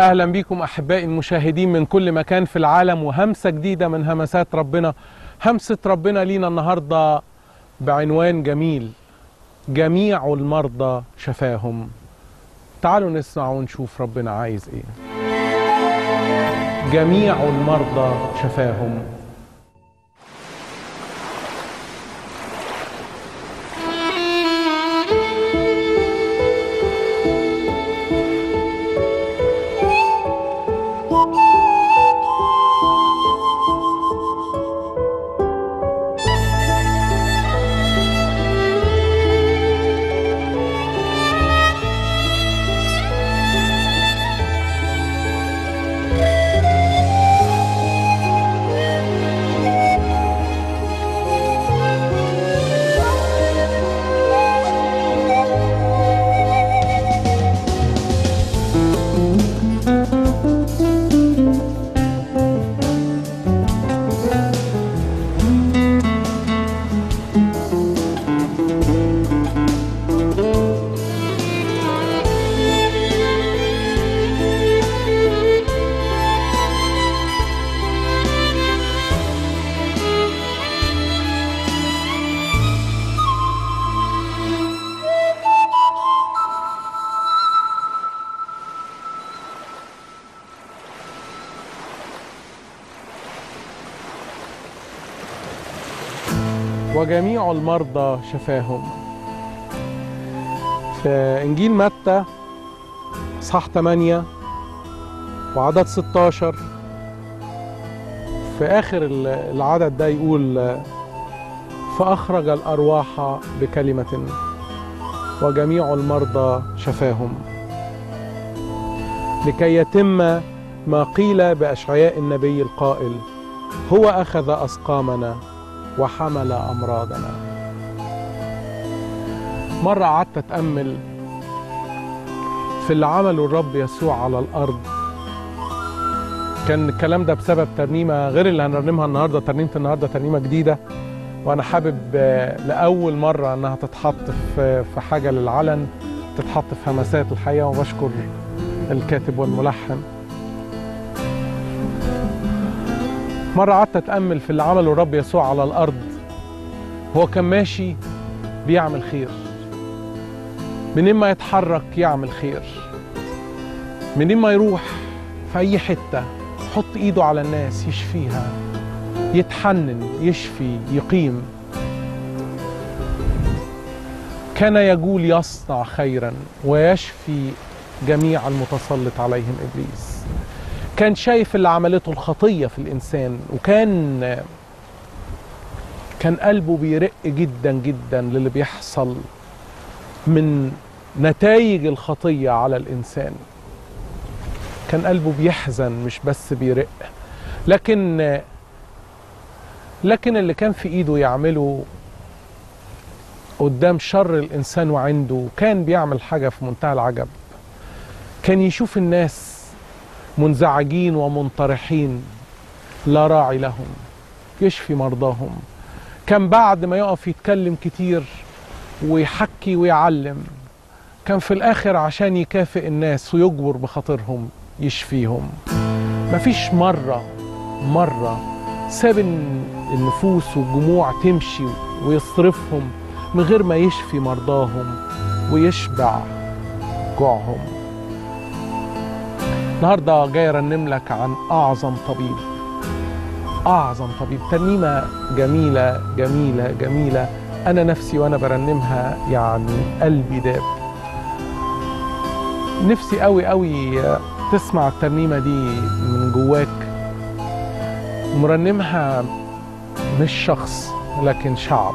اهلا بكم احبائي المشاهدين من كل مكان في العالم وهمسه جديده من همسات ربنا همسه ربنا لينا النهارده بعنوان جميل جميع المرضى شفاهم تعالوا نسمع ونشوف ربنا عايز ايه جميع المرضى شفاهم وجميع المرضى شفاهم في إنجيل متى صح 8 وعدد 16 في آخر ال- العدد ده يقول فأخرج الأرواح بكلمة وجميع المرضى شفاهم لكي يتم ما قيل بأشعياء النبي القائل هو أخذ أسقامنا وحمل أمراضنا مرة قعدت أتأمل في اللي عمله الرب يسوع على الأرض كان الكلام ده بسبب ترنيمة غير اللي هنرنمها النهاردة ترنيمة النهاردة ترنيمة جديدة وأنا حابب آه، لأول مرة أنها تتحط في في حاجة للعلن تتحط في همسات الحقيقة وبشكر الكاتب والملحن مرة قعدت أتأمل في اللي عمله الرب يسوع على الأرض هو كان ماشي بيعمل خير منين ما يتحرك يعمل خير منين ما يروح في أي حتة يحط إيده على الناس يشفيها يتحنن يشفي يقيم كان يقول يصنع خيرا ويشفي جميع المتسلط عليهم إبليس كان شايف اللي عملته الخطية في الإنسان وكان كان قلبه بيرق جدا جدا للي بيحصل من نتائج الخطية على الإنسان كان قلبه بيحزن مش بس بيرق لكن لكن اللي كان في إيده يعمله قدام شر الإنسان وعنده كان بيعمل حاجة في منتهى العجب كان يشوف الناس منزعجين ومنطرحين لا راعي لهم يشفي مرضاهم كان بعد ما يقف يتكلم كتير ويحكي ويعلم كان في الآخر عشان يكافئ الناس ويجبر بخاطرهم يشفيهم مفيش مرة مرة ساب الن- النفوس والجموع تمشي ويصرفهم من غير ما يشفي مرضاهم ويشبع جوعهم النهارده جاي ارنم لك عن اعظم طبيب اعظم طبيب ترنيمه جميله جميله جميله انا نفسي وانا برنمها يعني قلبي داب نفسي قوي قوي تسمع الترنيمه دي من جواك مرنمها مش شخص لكن شعب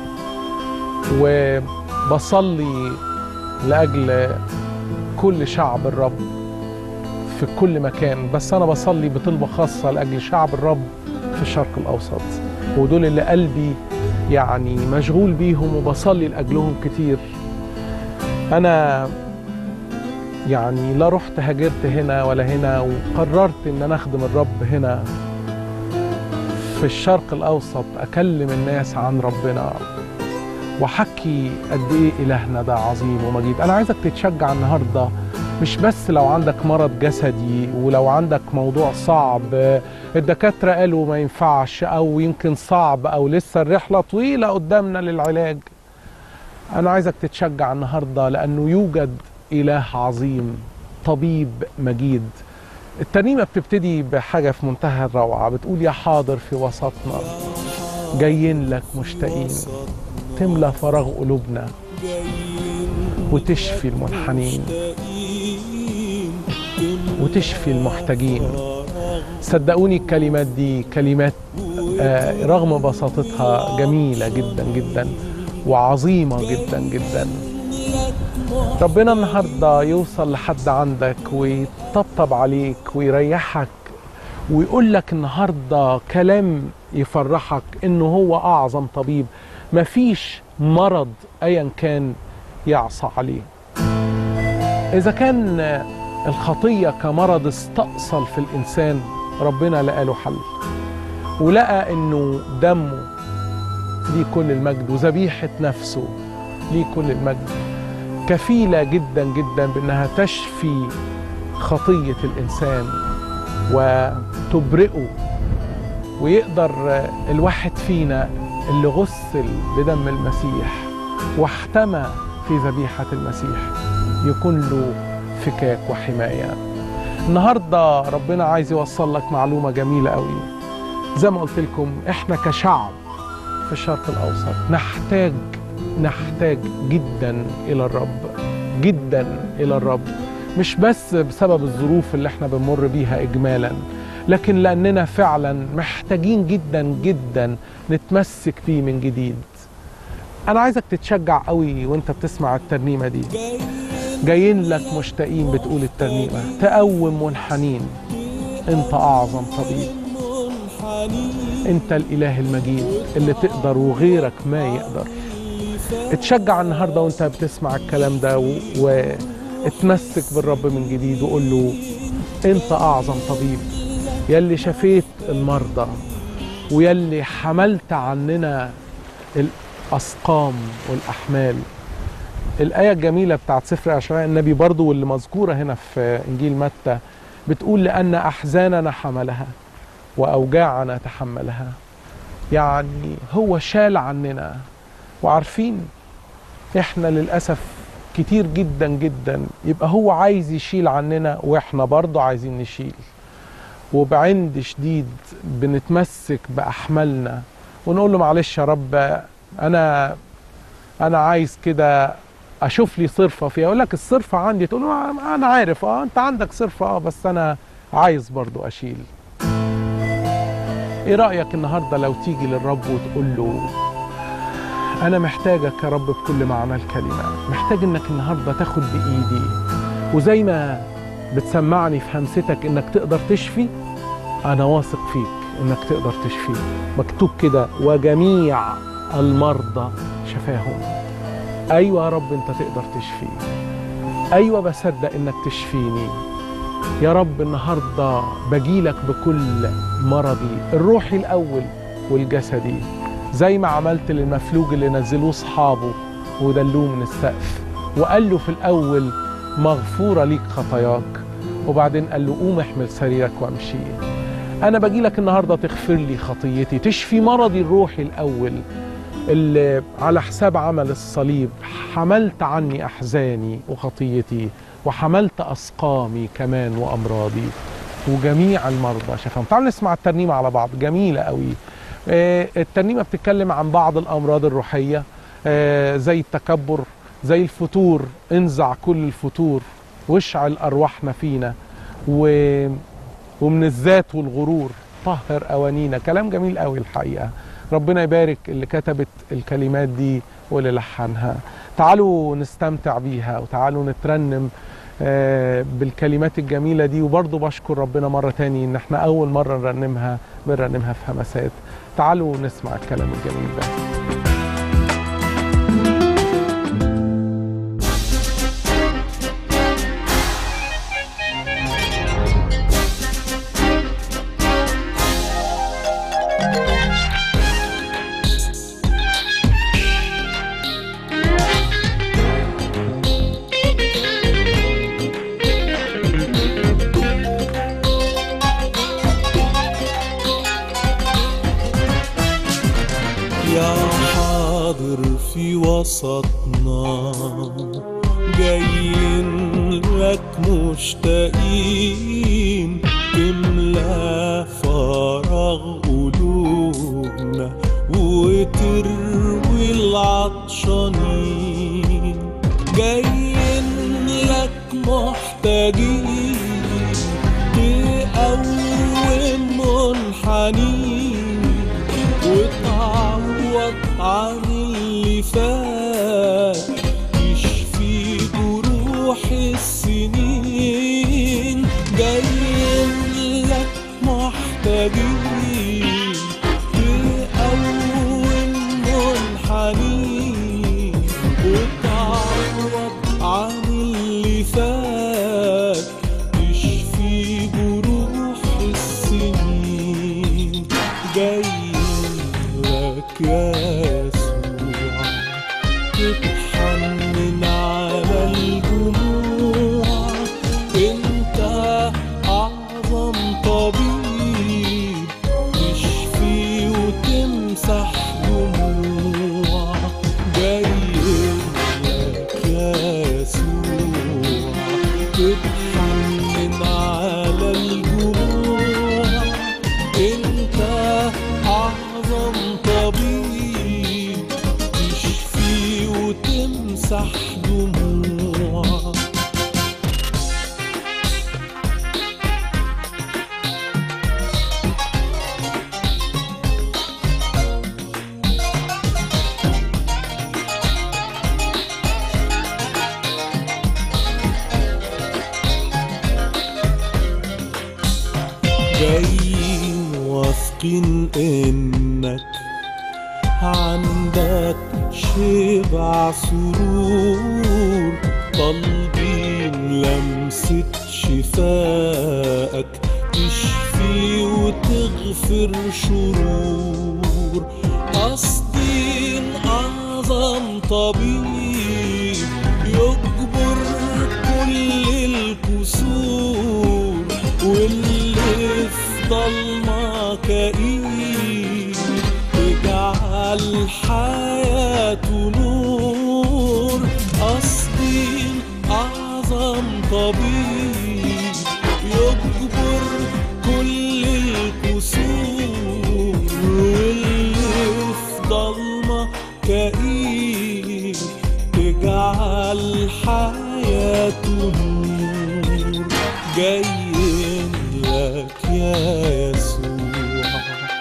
وبصلي لاجل كل شعب الرب في كل مكان بس انا بصلي بطلبه خاصه لاجل شعب الرب في الشرق الاوسط ودول اللي قلبي يعني مشغول بيهم وبصلي لاجلهم كتير انا يعني لا رحت هاجرت هنا ولا هنا وقررت ان انا اخدم الرب هنا في الشرق الاوسط اكلم الناس عن ربنا واحكي قد ايه الهنا ده عظيم ومجيد انا عايزك تتشجع النهارده مش بس لو عندك مرض جسدي ولو عندك موضوع صعب آه، الدكاترة قالوا ما ينفعش أو يمكن صعب أو لسه الرحلة طويلة قدامنا للعلاج أنا عايزك تتشجع النهاردة لأنه يوجد إله عظيم طبيب مجيد الترنيمة بتبتدي بحاجة في منتهى الروعة بتقول يا حاضر في وسطنا جايين لك مشتاقين تملى فراغ قلوبنا وتشفي المنحنين وتشفي المحتاجين صدقوني الكلمات دي كلمات آه، رغم بساطتها جميلة جدا جدا وعظيمة جدا جدا ربنا النهاردة يوصل لحد عندك ويطبطب عليك ويريحك ويقول لك النهاردة كلام يفرحك انه هو اعظم طبيب مفيش مرض ايا كان يعصى عليه اذا كان الخطية كمرض استأصل في الانسان ربنا لقى له حل ولقى انه دمه ليه كل المجد وذبيحة نفسه ليه كل المجد كفيلة جدا جدا بأنها تشفي خطية الإنسان وتبرئه ويقدر الواحد فينا اللي غسل بدم المسيح واحتمى في ذبيحة المسيح يكون له فكاك وحماية النهاردة ربنا عايز يوصل لك معلومة جميلة قوي زي ما قلت لكم احنا كشعب في الشرق الأوسط نحتاج نحتاج جدا إلى الرب جدا إلى الرب مش بس بسبب الظروف اللي احنا بنمر بيها إجمالا لكن لأننا فعلا محتاجين جدا جدا نتمسك بيه من جديد أنا عايزك تتشجع قوي وانت بتسمع الترنيمة دي جايين لك مشتاقين بتقول الترنيمة تقوم منحنين انت أعظم طبيب انت الاله المجيد اللي تقدر وغيرك ما يقدر اتشجع النهارده وانت بتسمع الكلام ده و... واتمسك بالرب من جديد وقول له انت اعظم طبيب يلي شفيت المرضى ويلي حملت عننا الاسقام والاحمال الآية الجميلة بتاعت سفر أشعياء النبي برضو واللي مذكورة هنا في إنجيل متى بتقول لأن أحزاننا حملها وأوجاعنا تحملها يعني هو شال عننا وعارفين احنا للأسف كتير جدا جدا يبقى هو عايز يشيل عننا واحنا برضه عايزين نشيل وبعند شديد بنتمسك بأحمالنا ونقول له معلش يا رب أنا أنا عايز كده أشوف لي صرفة فيها يقول لك الصرفة عندي تقول له أنا عارف أه أنت عندك صرفة أه بس أنا عايز برضه أشيل ايه رأيك النهاردة لو تيجي للرب وتقول له انا محتاجك يا رب بكل معنى الكلمة محتاج انك النهاردة تاخد بايدي وزي ما بتسمعني في همستك انك تقدر تشفي انا واثق فيك انك تقدر تشفي مكتوب كده وجميع المرضى شفاهم ايوه يا رب انت تقدر تشفي ايوه بصدق انك تشفيني يا رب النهارده بجيلك بكل مرضي الروحي الاول والجسدي زي ما عملت للمفلوج اللي نزلوه اصحابه ودلوه من السقف وقال له في الاول مغفوره ليك خطاياك وبعدين قال له قوم احمل سريرك وامشي انا بجيلك النهارده تغفر لي خطيتي تشفي مرضي الروحي الاول اللي على حساب عمل الصليب حملت عني احزاني وخطيتي وحملت أسقامي كمان وأمراضي وجميع المرضى شفاهم تعالوا نسمع الترنيمة على بعض جميلة قوي آه الترنيمة بتتكلم عن بعض الأمراض الروحية آه زي التكبر زي الفتور انزع كل الفتور واشعل أرواحنا فينا و... ومن الذات والغرور طهر أوانينا كلام جميل قوي الحقيقة ربنا يبارك اللي كتبت الكلمات دي واللي لحنها تعالوا نستمتع بيها وتعالوا نترنم بالكلمات الجميلة دي وبرضه بشكر ربنا مرة تاني ان احنا اول مرة نرنمها بنرنمها في همسات تعالوا نسمع الكلام الجميل ده في وسطنا جايين لك مشتاقين تملى فراغ قلوبنا وتروي العطشانين جايين لك محتاجين تقوم منحنين وتعوض عن اللي فات تشفي جروح السنين جايين لك محتاجين تقوم منحنين وتعوض عن اللي فات تشفي جروح السنين جايين لك يا يسوع تتحنن على الجموع انت اعظم طبيب تشفي وتمسح دموع جايين لك يا يسوع تتحنن على الجموع انت اعظم طبيب تشفي وتمسح دموع جايين واثقين انك عندك شبع سرور طالبين لمسة شفائك تشفي وتغفر شرور قصدين أعظم طبيب يجبر كل الكسور واللي في ضلمة كئيب تجعل حياته نور قصدين أعظم طبيب يجبر كل الكسور واللي في ضلمة كئيب تجعل حياته نور جايين لك يا يسوع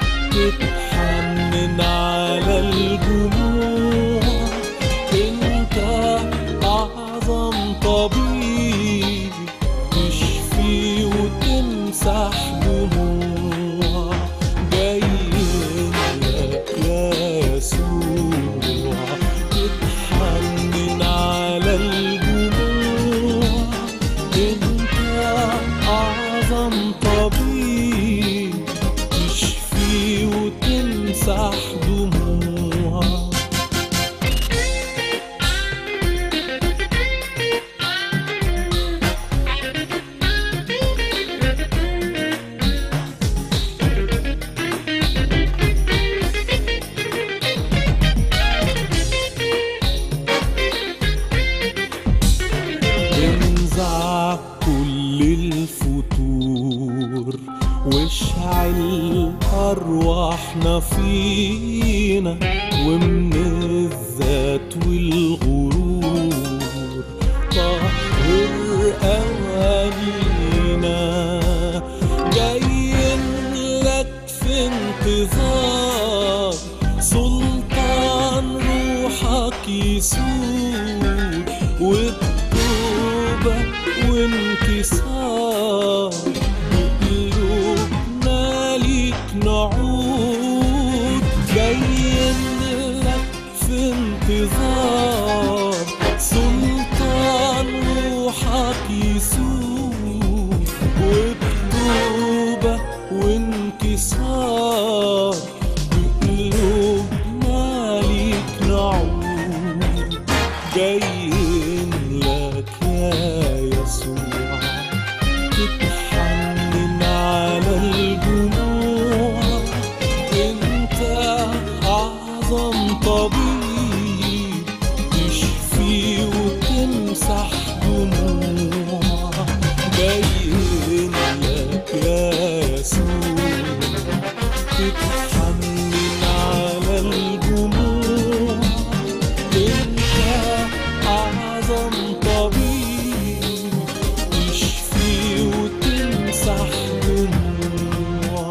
تتحنن على الجموع انت اعظم طبيب تشفي وتمسح دموع جايين لك يا يسوع تتحنن على الجموع انت اعظم طبيب تشفي وتمسح دموع انزع كل الفتور واشعل ارواحنا فينا ومن الذات والغرور طهر اوانينا جايين لك في انتظار سلطان روحك يسود والتوبة وانكسار بقلوبنا ليك نعود جايين لك في انتظار سلطان روحك يسود وبتوبة وانكسار بقلوبنا ليك نعود جايين لك يا يسوع تتحنن على الجموع انت اعظم طبيب تتحنن على الجموع انت اعظم طبيب تشفي وتمسح دموع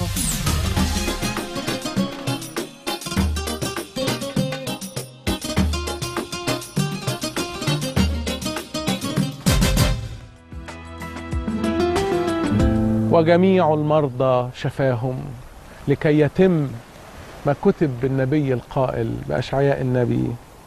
وجميع المرضى شفاهم لكي يتم ما كتب بالنبي القائل بأشعياء النبي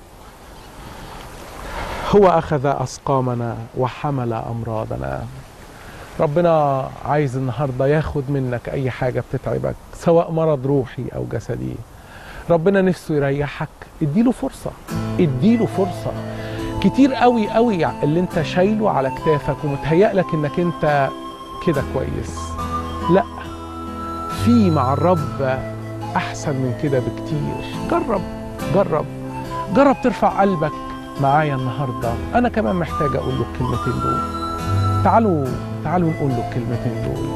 هو أخذ أسقامنا وحمل أمراضنا ربنا عايز النهاردة ياخد منك أي حاجة بتتعبك سواء مرض روحي أو جسدي ربنا نفسه يريحك اديله فرصة اديله فرصة كتير قوي قوي اللي انت شايله على كتافك ومتهيأ لك انك انت كده كويس لا في مع الرب احسن من كده بكتير جرب جرب جرب ترفع قلبك معايا النهارده انا كمان محتاج اقول له الكلمتين دول تعالوا تعالوا نقول له الكلمتين دول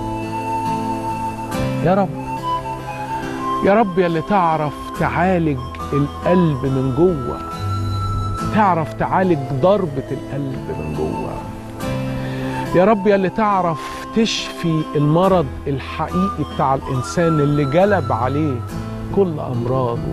يا رب يا رب يا اللي تعرف تعالج القلب من جوه تعرف تعالج ضربة القلب من جوه يا رب يا اللي تعرف تشفي المرض الحقيقي بتاع الإنسان اللي جلب عليه كل أمراضه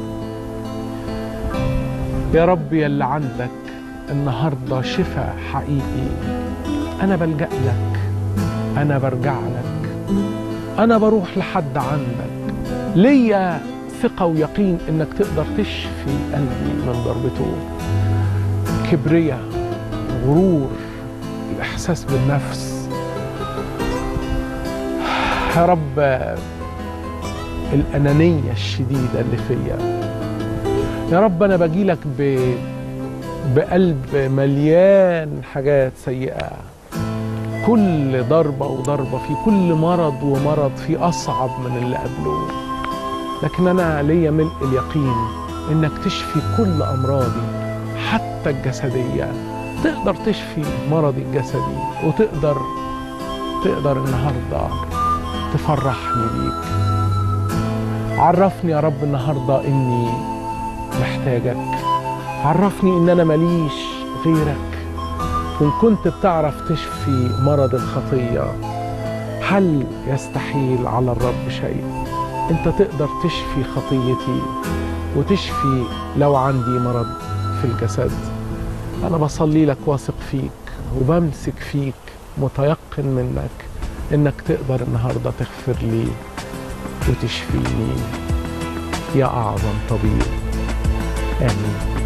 يا رب يا اللي عندك النهاردة شفاء حقيقي أنا بلجأ لك أنا برجع لك أنا بروح لحد عندك ليا ثقة ويقين إنك تقدر تشفي قلبي من ضربته كبرياء غرور الإحساس بالنفس يا رب الأنانية الشديدة اللي فيا يا رب أنا بجيلك ب... بقلب مليان حاجات سيئة كل ضربة وضربة في كل مرض ومرض في أصعب من اللي قبله لكن أنا ليا ملء اليقين إنك تشفي كل أمراضي حتى الجسدية تقدر تشفي مرضي الجسدي وتقدر تقدر النهارده تفرحني بيك عرفني يا رب النهارده اني محتاجك عرفني ان انا ماليش غيرك وان كنت بتعرف تشفي مرض الخطيه هل يستحيل على الرب شيء انت تقدر تشفي خطيتي وتشفي لو عندي مرض في الجسد انا بصلي لك واثق فيك وبمسك فيك متيقن منك انك تقدر النهارده تغفر لي وتشفيني يا اعظم طبيب امين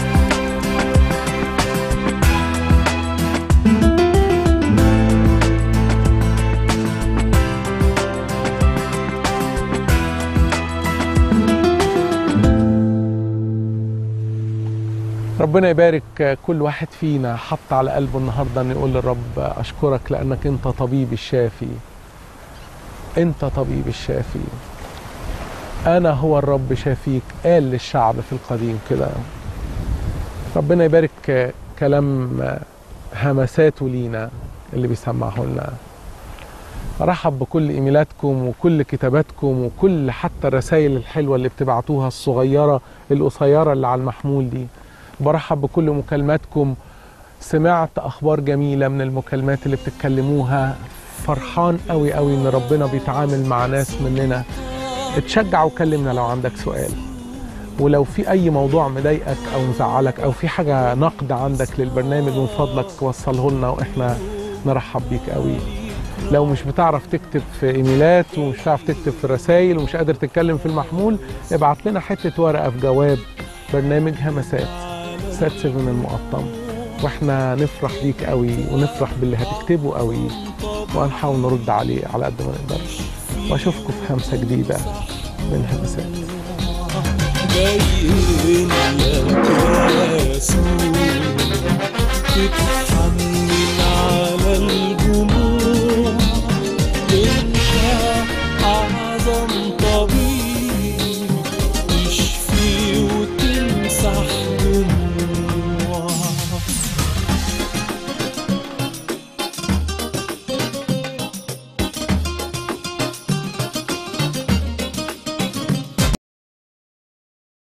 ربنا يبارك كل واحد فينا حط على قلبه النهارده ان يقول للرب اشكرك لانك انت طبيب الشافي انت طبيب الشافي انا هو الرب شافيك قال للشعب في القديم كده ربنا يبارك كلام همساته لينا اللي بيسمعه لنا ارحب بكل ايميلاتكم وكل كتاباتكم وكل حتى الرسائل الحلوه اللي بتبعتوها الصغيره القصيره اللي على المحمول دي برحب بكل مكالماتكم سمعت اخبار جميله من المكالمات اللي بتتكلموها فرحان قوي قوي ان ربنا بيتعامل مع ناس مننا اتشجع وكلمنا لو عندك سؤال ولو في اي موضوع مضايقك او مزعلك او في حاجه نقد عندك للبرنامج من فضلك وصله لنا واحنا نرحب بيك قوي لو مش بتعرف تكتب في ايميلات ومش بتعرف تكتب في رسائل ومش قادر تتكلم في المحمول ابعت لنا حته ورقه في جواب برنامج همسات سات 7 المقطم واحنا نفرح بيك قوي ونفرح باللي هتكتبه قوي وهنحاول نرد عليه على قد ما نقدر واشوفكم في همسه جديده من همسات باين لك يا يسوع تتحنن